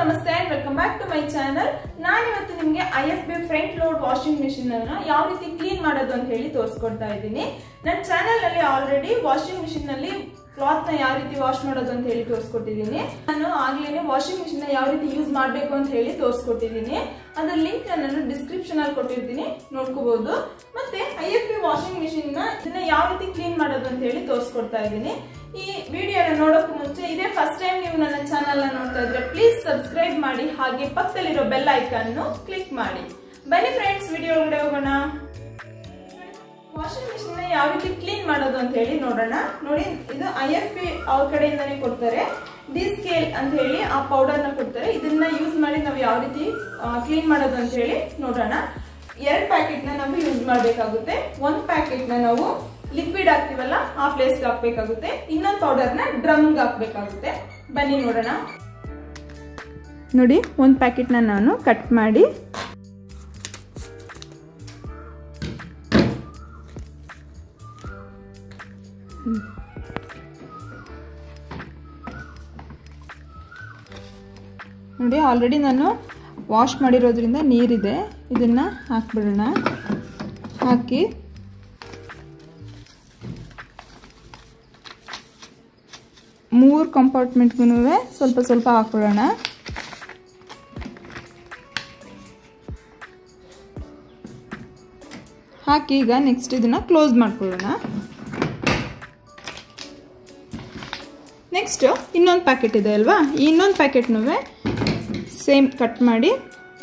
ನಮಸ್ತೆ and welcome back to my channel ನಾನಿವತ್ತು ನಿಮಗೆ I F B front load washing machine ಅನ್ನ ಯಾವ ರೀತಿ ಕ್ಲೀನ್ ಮಾಡೋದು ಅಂತ ಹೇಳಿ ತೋರಿಸ್ಕೊಡ್ತಾ ಇದ್ದೀನಿ ನನ್ನ ಚಾನಲ್ ಅಲ್ಲಿ ಆಲ್ರೆಡಿ ವಾಷಿಂಗ್ ಮಿಷಿನ್ ನಲ್ಲಿ ಕ್ಲಾತ್ ನ ಯಾವ ರೀತಿ ವಾಶ್ ಮಾಡೋದು ಅಂತ ಹೇಳಿ ತೋರಿಸ್ಕೊಟ್ಟಿದ್ದೀನಿ ನಾನು ಆಗ್ಲೇನೆ ವಾಷಿಂಗ್ ಮಿಷಿನ್ ನ ಯಾವ ರೀತಿ ಯೂಸ್ ಮಾಡಬೇಕು ಅಂತ ಹೇಳಿ ತೋರಿಸ್ಕೊಟ್ಟಿದ್ದೀನಿ ಅದ್ರ ಲಿಂಕ್ ನಾನು ಡಿಸ್ಕ್ರಿಪ್ಷನ್ ಅಲ್ಲಿ ಕೊಟ್ಟಿರ್ತೀನಿ ನೋಡ್ಕೋಬಹುದು ಮತ್ತೆ I F B washing machine ನ ಇದನ್ನ ಯಾವ ರೀತಿ ಕ್ಲೀನ್ ಮಾಡೋದು ಅಂತ ಹೇಳಿ ತೋರಿಸ್ಕೊಡ್ತಾ ಇದ್ದೀನಿ ಈ ವಿಡಿಯೋನ ನೋಡೋಕೆ ಮುಂಚೆ ಇದೇ ಫಸ್ಟ್ ಟೈಮ್ ನೀವು ನನ್ನ ಚಾನಲ್ ನ ನೋಡ್ತಾ ಇದ್ರೆ ಪ್ಲೀಸ್ ಸಬ್ಸ್ಕ್ರೈಬ್ ಮಾಡಿ ಹಾಗೆ ಪಕ್ಕದಲ್ಲಿರೋ ಬೆಲ್ ಐಕಾನ್ ಕ್ಲಿಕ್ ಮಾಡಿ ಬನ್ನಿ ಫ್ರೆಂಡ್ಸ್ ವಿಡಿಯೋ ಒಳಗಡೆ ಹೋಗೋಣ ವಾಷಿಂಗ್ ಮಿಷಿನ್ ನ ಯಾವ ರೀತಿ ಕ್ಲೀನ್ ಮಾಡೋದು ಅಂತ ಹೇಳಿ ನೋಡೋಣ ನೋಡಿ ಇದು ಐ ಎಫ್ ಪಿ ಅವ್ರ ಕಡೆಯಿಂದಾನೇ ಕೊಡ್ತಾರೆ ಡಿ ಸ್ಕೇಲ್ ಅಂತ ಹೇಳಿ ಆ ಪೌಡರ್ ನ ಕೊಡ್ತಾರೆ ಇದನ್ನ ಯೂಸ್ ಮಾಡಿ ನಾವು ಯಾವ ರೀತಿ ಕ್ಲೀನ್ ಮಾಡೋದು ಅಂತ ಹೇಳಿ ನೋಡೋಣ ಎರಡು ಪ್ಯಾಕೆಟ್ ನ ನಾವು ಯೂಸ್ ಮಾಡಬೇಕಾಗುತ್ತೆ ಒಂದ್ ಪ್ಯಾಕೆಟ್ ನ ನಾವು ಲಿಕ್ವಿಡ್ ಹಾಕ್ತಿವಲ್ಲ ಆ ಪ್ಲೇಸ್ಗೆ ಹಾಕ್ಬೇಕಾಗುತ್ತೆ ಇನ್ನೊಂದು ಪೌಡರ್ ನ ಡ್ರಮ್ಗೆ ಹಾಕ್ಬೇಕಾಗುತ್ತೆ ಬನ್ನಿ ನೋಡೋಣ ನೋಡಿ ಒಂದು ಪ್ಯಾಕೆಟ್ ನ ನಾನು ಕಟ್ ಮಾಡಿ ನೋಡಿ ಆಲ್ರೆಡಿ ನಾನು ವಾಶ್ ಮಾಡಿರೋದ್ರಿಂದ ನೀರಿದೆ ಇದನ್ನು ಹಾಕ್ಬಿಡೋಣ ಹಾಕಿ ಮೂರು ಕಂಪಾರ್ಟ್ಮೆಂಟ್ಗೂ ಸ್ವಲ್ಪ ಸ್ವಲ್ಪ ಹಾಕ್ಬಿಡೋಣ ಹಾಕಿ ಈಗ ನೆಕ್ಸ್ಟ್ ಇದನ್ನು ಕ್ಲೋಸ್ ಮಾಡ್ಕೊಳ್ಳೋಣ ನೆಕ್ಸ್ಟ್ ಇನ್ನೊಂದು ಪ್ಯಾಕೆಟ್ ಇದೆ ಅಲ್ವಾ ಈ ಇನ್ನೊಂದು ಪ್ಯಾಕೆಟ್ನೂ ಸೇಮ್ ಕಟ್ ಮಾಡಿ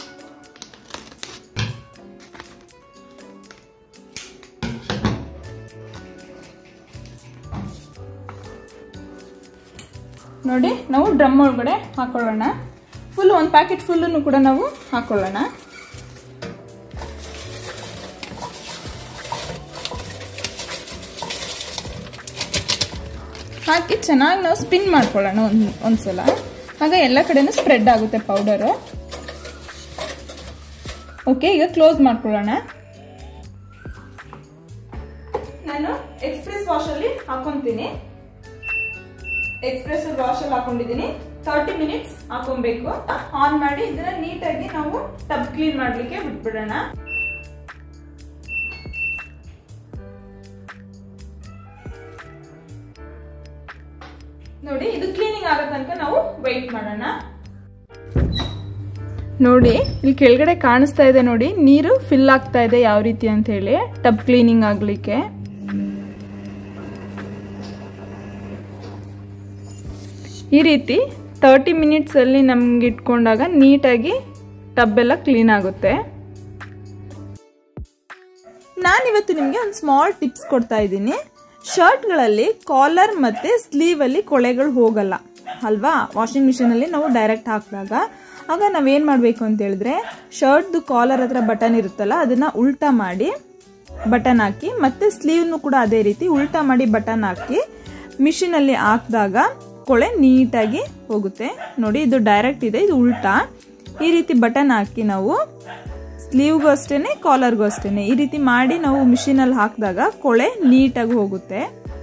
ನೋಡಿ ನಾವು ಡ್ರಮ್ ಒಳಗಡೆ ಹಾಕೊಳ್ಳೋಣ ಫುಲ್ ಒಂದು ಪ್ಯಾಕೆಟ್ ಫುಲ್ಲನ್ನು ಕೂಡ ನಾವು ಹಾಕೊಳ್ಳೋಣ ಹಾಕಿ ಚೆನ್ನಾಗಿ ನಾವು ಸ್ಪಿನ್ ಮಾಡ್ಕೊಳ್ಳೋಣ ಒಂದು ಒಂದ್ಸಲ ಆಗ ಎಲ್ಲ ಕಡೆನೂ ಸ್ಪ್ರೆಡ್ ಆಗುತ್ತೆ ಪೌಡರು ಓಕೆ ಈಗ ಕ್ಲೋಸ್ ಮಾಡ್ಕೊಳ್ಳೋಣ ನಾನು ಎಕ್ಸ್ಪ್ರೆಸ್ ವಾಶಲ್ಲಿ ಹಾಕೊಂತೀನಿ ಎಕ್ಸ್ಪ್ರೆಸ್ ವಾಶಲ್ಲಿ ಹಾಕೊಂಡಿದ್ದೀನಿ ತರ್ಟಿ ಮಿನಿಟ್ಸ್ ಹಾಕೊಬೇಕು ಆನ್ ಮಾಡಿ ಇದನ್ನ ನೀಟಾಗಿ ನಾವು ಟಬ್ ಕ್ಲೀನ್ ಮಾಡ್ಲಿಕ್ಕೆ ಬಿಟ್ಬಿಡೋಣ ನೋಡಿ ಇದು ಕ್ಲೀನಿಂಗ್ ಆಗೋ ತನಕ ನಾವು ವೆಯ್ಟ್ ಮಾಡೋಣ ನೋಡಿ ಇಲ್ಲಿ ಕೆಳಗಡೆ ಕಾಣಿಸ್ತಾ ಇದೆ ನೋಡಿ ನೀರು ಫಿಲ್ ಆಗ್ತಾ ಇದೆ ಯಾವ ರೀತಿ ಅಂತ ಹೇಳಿ ಟಬ್ ಕ್ಲೀನಿಂಗ್ ಆಗ್ಲಿಕ್ಕೆ ಈ ರೀತಿ ತರ್ಟಿ ಮಿನಿಟ್ಸ್ ಅಲ್ಲಿ ನಮ್ಗೆ ಇಟ್ಕೊಂಡಾಗ ನೀಟಾಗಿ ಟಬ್ ಎಲ್ಲ ಕ್ಲೀನ್ ಆಗುತ್ತೆ ನಾನಿವತ್ತು ನಿಮಗೆ ಒಂದು ಸ್ಮಾಲ್ ಟಿಪ್ಸ್ ಕೊಡ್ತಾ ಇದ್ದೀನಿ ಶರ್ಟ್ಗಳಲ್ಲಿ ಕಾಲರ್ ಮತ್ತು ಸ್ಲೀವಲ್ಲಿ ಕೊಳೆಗಳು ಹೋಗಲ್ಲ ಅಲ್ವಾ ವಾಷಿಂಗ್ ಮಿಷಿನಲ್ಲಿ ನಾವು ಡೈರೆಕ್ಟ್ ಹಾಕಿದಾಗ ಆಗ ನಾವೇನು ಮಾಡಬೇಕು ಅಂತ ಹೇಳಿದ್ರೆ ಶರ್ಟ್ದು ಕಾಲರ್ ಹತ್ರ ಬಟನ್ ಇರುತ್ತಲ್ಲ ಅದನ್ನು ಉಲ್ಟಾ ಮಾಡಿ ಬಟನ್ ಹಾಕಿ ಮತ್ತು ಸ್ಲೀವ್ನು ಕೂಡ ಅದೇ ರೀತಿ ಉಲ್ಟಾ ಮಾಡಿ ಬಟನ್ ಹಾಕಿ ಮಿಷಿನಲ್ಲಿ ಹಾಕಿದಾಗ ಕೊಳೆ ನೀಟಾಗಿ ಹೋಗುತ್ತೆ ನೋಡಿ ಇದು ಡೈರೆಕ್ಟ್ ಇದೆ ಇದು ಉಲ್ಟಾ ಈ ರೀತಿ ಬಟನ್ ಹಾಕಿ ನಾವು ಸ್ಲೀವ್ಗೂ ಅಷ್ಟೇನೆ ಕಾಲರ್ಗೂ ಅಷ್ಟೇನೆ ಈ ರೀತಿ ಮಾಡಿ ನಾವು ಮಿಷಿನಲ್ಲಿ ಹಾಕಿದಾಗ ಕೊಳೆ ನೀಟಾಗಿ ಹೋಗುತ್ತೆ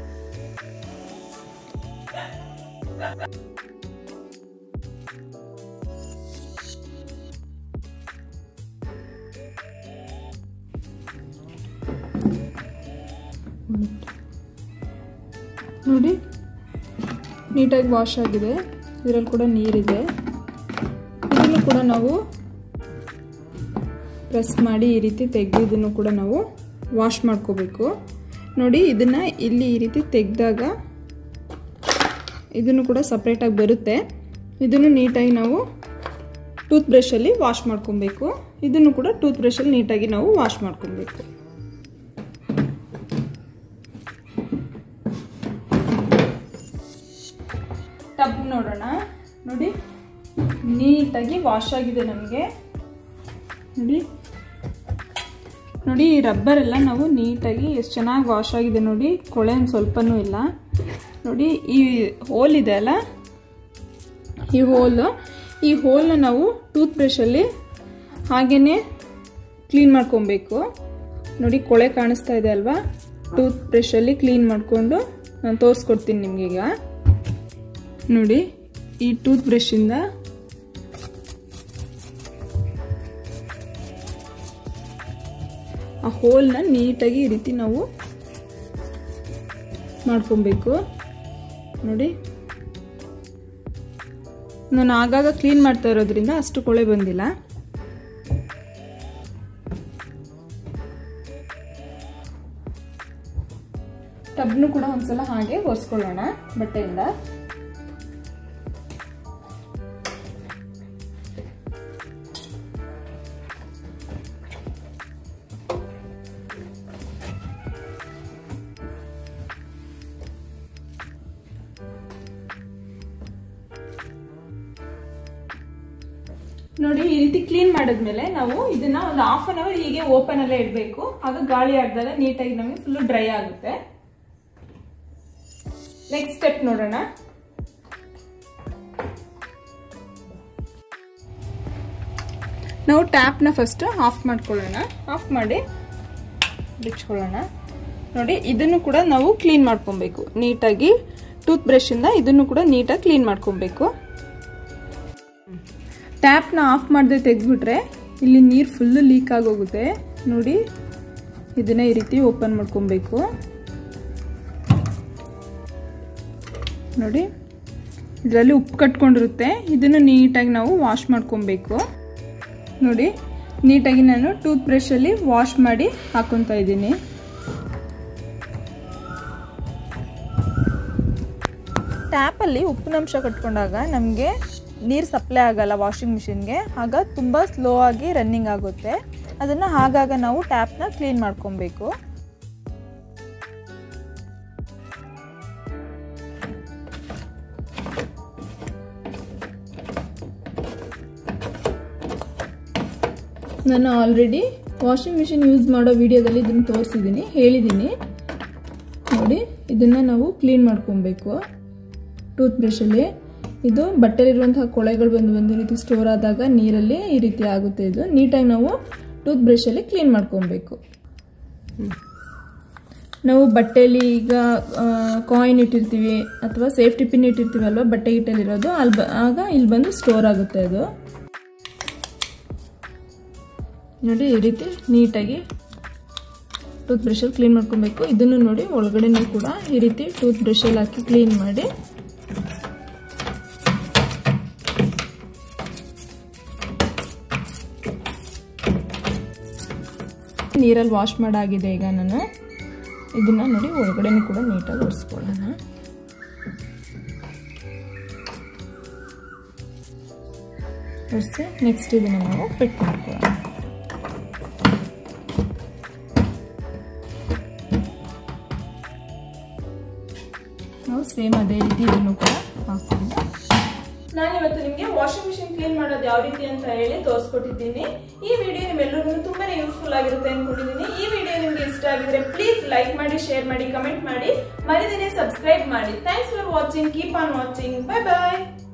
ನೋಡಿ ನೀಟಾಗಿ ವಾಶ್ ಆಗಿದೆ ಇದರಲ್ಲಿ ಕೂಡ ನೀರಿದೆ ಇದನ್ನು ಕೂಡ ನಾವು ಪ್ರೆಸ್ ಮಾಡಿ ಈ ರೀತಿ ತೆಗೆದಿದ್ದನ್ನು ಕೂಡ ನಾವು ವಾಶ್ ಮಾಡ್ಕೋಬೇಕು ನೋಡಿ ಇದನ್ನು ಇಲ್ಲಿ ಈ ರೀತಿ ತೆಗೆದಾಗ ಇದನ್ನು ಕೂಡ ಸಪ್ರೇಟಾಗಿ ಬರುತ್ತೆ ಇದನ್ನು ನೀಟಾಗಿ ನಾವು ಟೂತ್ ಬ್ರಷಲ್ಲಿ ವಾಶ್ ಮಾಡ್ಕೊಬೇಕು ಇದನ್ನು ಕೂಡ ಟೂತ್ ಬ್ರಷಲ್ಲಿ ನೀಟಾಗಿ ನಾವು ವಾಶ್ ಮಾಡ್ಕೊಬೇಕು ಟಬ್ ನೋಡೋಣ ನೋಡಿ ನೀಟಾಗಿ ವಾಶ್ ಆಗಿದೆ ನಮಗೆ ನೋಡಿ ನೋಡಿ ಈ ರಬ್ಬರ್ ಎಲ್ಲ ನಾವು ನೀಟಾಗಿ ಎಷ್ಟು ಚೆನ್ನಾಗಿ ವಾಶ್ ಆಗಿದೆ ನೋಡಿ ಕೊಳೆ ಒಂದು ಸ್ವಲ್ಪನೂ ಇಲ್ಲ ನೋಡಿ ಈ ಹೋಲ್ ಇದೆ ಅಲ್ಲ ಈ ಹೋಲು ಈ ಹೋಲ್ನ ನಾವು ಟೂತ್ ಬ್ರಷಲ್ಲಿ ಹಾಗೇ ಕ್ಲೀನ್ ಮಾಡ್ಕೊಬೇಕು ನೋಡಿ ಕೊಳೆ ಕಾಣಿಸ್ತಾ ಇದೆ ಅಲ್ವಾ ಟೂತ್ ಬ್ರಷಲ್ಲಿ ಕ್ಲೀನ್ ಮಾಡಿಕೊಂಡು ನಾನು ತೋರಿಸ್ಕೊಡ್ತೀನಿ ನಿಮಗೀಗ ನೋಡಿ ಈ ಟೂತ್ ಬ್ರಷಿಂದ ಆ ಹೋಲ್ನ ನೀಟಾಗಿ ಈ ರೀತಿ ನಾವು ಮಾಡ್ಕೊಬೇಕು ನೋಡಿ ನಾನು ಆಗಾಗ ಕ್ಲೀನ್ ಮಾಡ್ತಾ ಇರೋದ್ರಿಂದ ಅಷ್ಟು ಕೊಳೆ ಬಂದಿಲ್ಲ ಟಬ್ನು ಕೂಡ ಒಂದ್ಸಲ ಹಾಗೆ ಒರೆಸ್ಕೊಳ್ಳೋಣ ಬಟ್ಟೆಯಿಂದ ನೋಡಿ ಈ ರೀತಿ ಕ್ಲೀನ್ ಮಾಡಿದ್ಮೇಲೆ ನಾವು ಇದನ್ನ ಒಂದು ಹಾಫ್ ಅನ್ ಅವರ್ ಹೀಗೆ ಓಪನ್ ಅಲ್ಲೇ ಇಡಬೇಕು ಆಗ ಗಾಳಿ ಆಡ್ದಾಗ ನೀಟಾಗಿ ನಮಗೆ ಫುಲ್ ಡ್ರೈ ಆಗುತ್ತೆ ನೆಕ್ಸ್ಟ್ ಸ್ಟೆಪ್ ನೋಡೋಣ ನಾವು ಟ್ಯಾಪ್ನ ಫಸ್ಟ್ ಆಫ್ ಮಾಡ್ಕೊಳ್ಳೋಣ ಆಫ್ ಮಾಡಿ ಬಿಚ್ಕೊಳ್ಳೋಣ ನೋಡಿ ಇದನ್ನು ಕೂಡ ನಾವು ಕ್ಲೀನ್ ಮಾಡ್ಕೊಬೇಕು ನೀಟಾಗಿ ಟೂತ್ ಬ್ರಷಿಂದ ಇದನ್ನು ಕೂಡ ನೀಟಾಗಿ ಕ್ಲೀನ್ ಮಾಡ್ಕೊಬೇಕು ಟ್ಯಾಪ್ನ ಆಫ್ ಮಾಡದೆ ತೆಗೆದ್ಬಿಟ್ರೆ ಇಲ್ಲಿ ನೀರು ಫುಲ್ಲು ಲೀಕ್ ಆಗೋಗುತ್ತೆ ನೋಡಿ ಇದನ್ನ ಈ ರೀತಿ ಓಪನ್ ಮಾಡ್ಕೊಬೇಕು ನೋಡಿ ಇದರಲ್ಲಿ ಉಪ್ಪು ಕಟ್ಕೊಂಡಿರುತ್ತೆ ಇದನ್ನು ನೀಟಾಗಿ ನಾವು ವಾಶ್ ಮಾಡ್ಕೊಬೇಕು ನೋಡಿ ನೀಟಾಗಿ ನಾನು ಟೂತ್ ಬ್ರಷಲ್ಲಿ ವಾಶ್ ಮಾಡಿ ಹಾಕೊತಾ ಇದ್ದೀನಿ ಟ್ಯಾಪಲ್ಲಿ ಉಪ್ಪಿನಂಶ ಕಟ್ಕೊಂಡಾಗ ನಮಗೆ ನೀರು ಸಪ್ಲೈ ಆಗಲ್ಲ ವಾಷಿಂಗ್ ಮಿಷಿನ್ಗೆ ಆಗ ತುಂಬ ಸ್ಲೋ ಆಗಿ ರನ್ನಿಂಗ್ ಆಗುತ್ತೆ ಅದನ್ನು ಆಗಾಗ ನಾವು ಟ್ಯಾಪ್ನ ಕ್ಲೀನ್ ಮಾಡ್ಕೊಬೇಕು ನಾನು ಆಲ್ರೆಡಿ ವಾಷಿಂಗ್ ಮಿಷಿನ್ ಯೂಸ್ ಮಾಡೋ ವಿಡಿಯೋದಲ್ಲಿ ಇದನ್ನು ತೋರಿಸಿದ್ದೀನಿ ಹೇಳಿದ್ದೀನಿ ನೋಡಿ ಇದನ್ನು ನಾವು ಕ್ಲೀನ್ ಮಾಡ್ಕೊಬೇಕು ಟೂತ್ ಬ್ರಷಲ್ಲಿ ಇದು ಬಟ್ಟೆಲಿರುವಂತಹ ಕೊಳೆಗಳು ಬಂದು ಒಂದು ರೀತಿ ಸ್ಟೋರ್ ಆದಾಗ ನೀರಲ್ಲಿ ಈ ರೀತಿ ಆಗುತ್ತೆ ಇದು ನೀಟಾಗಿ ನಾವು ಟೂತ್ ಬ್ರಷಲ್ಲಿ ಕ್ಲೀನ್ ಮಾಡ್ಕೊಬೇಕು ನಾವು ಬಟ್ಟೆಯಲ್ಲಿ ಈಗ ಕಾಯಿನ್ ಇಟ್ಟಿರ್ತೀವಿ ಅಥವಾ ಸೇಫ್ಟಿ ಪಿನ್ ಇಟ್ಟಿರ್ತೀವಿ ಅಲ್ವಾ ಬಟ್ಟೆ ಗಿಟ್ಟಲ್ಲಿರೋದು ಅಲ್ಲಿ ಆಗ ಇಲ್ಲಿ ಬಂದು ಸ್ಟೋರ್ ಆಗುತ್ತೆ ಅದು ನೋಡಿ ಈ ರೀತಿ ನೀಟಾಗಿ ಟೂತ್ ಬ್ರಷಲ್ಲಿ ಕ್ಲೀನ್ ಮಾಡ್ಕೊಬೇಕು ಇದನ್ನು ನೋಡಿ ಒಳಗಡೆನೂ ಕೂಡ ಈ ರೀತಿ ಟೂತ್ ಬ್ರಷಲ್ಲಿ ಹಾಕಿ ಕ್ಲೀನ್ ಮಾಡಿ ನೀರಲ್ಲಿ ವಾಶ್ ಮಾಡಾಗಿದೆ ಈಗ ನಾನು ಇದನ್ನ ನೋಡಿ ಒಳಗಡೆನೂ ಕೂಡ ನೀಟಾಗಿ ಒರೆಸ್ಕೊಳ್ಳೋಣ ಒರೆಸಿ ನೆಕ್ಸ್ಟ್ ಇದನ್ನು ನಾವು ಫಿಟ್ ಮಾಡ್ಕೊಳ್ಳೋಣ ನಾವು ಸೇಮ್ ಅದೇ ರೀತಿ ಇದನ್ನು ಕೂಡ ಹಾಕ್ತೀವಿ ನಾನಿವತ್ತು ನಿಮಗೆ ವಾಷಿಂಗ್ ಮಿಷಿನ್ ಕ್ಲೀನ್ ಮಾಡೋದು ಯಾವ ರೀತಿ ಅಂತ ಹೇಳಿ ತೋರಿಸ್ಕೊಟ್ಟಿದ್ದೀನಿ ಈ ವಿಡಿಯೋ ನಿಮ್ಮೆಲ್ಲರಿಗೂ ತುಂಬಾನೇ ಯೂಸ್ಫುಲ್ ಆಗಿರುತ್ತೆ ಅನ್ಕೊಂಡಿದ್ದೀನಿ ಈ ವಿಡಿಯೋ ನಿಮ್ಗೆ ಇಷ್ಟ ಆಗಿದ್ರೆ ಪ್ಲೀಸ್ ಲೈಕ್ ಮಾಡಿ ಶೇರ್ ಮಾಡಿ ಕಮೆಂಟ್ ಮಾಡಿ ಮರಿದೇನೆ ಸಬ್ಸ್ಕ್ರೈಬ್ ಮಾಡಿ thanks for watching keep on watching bye bye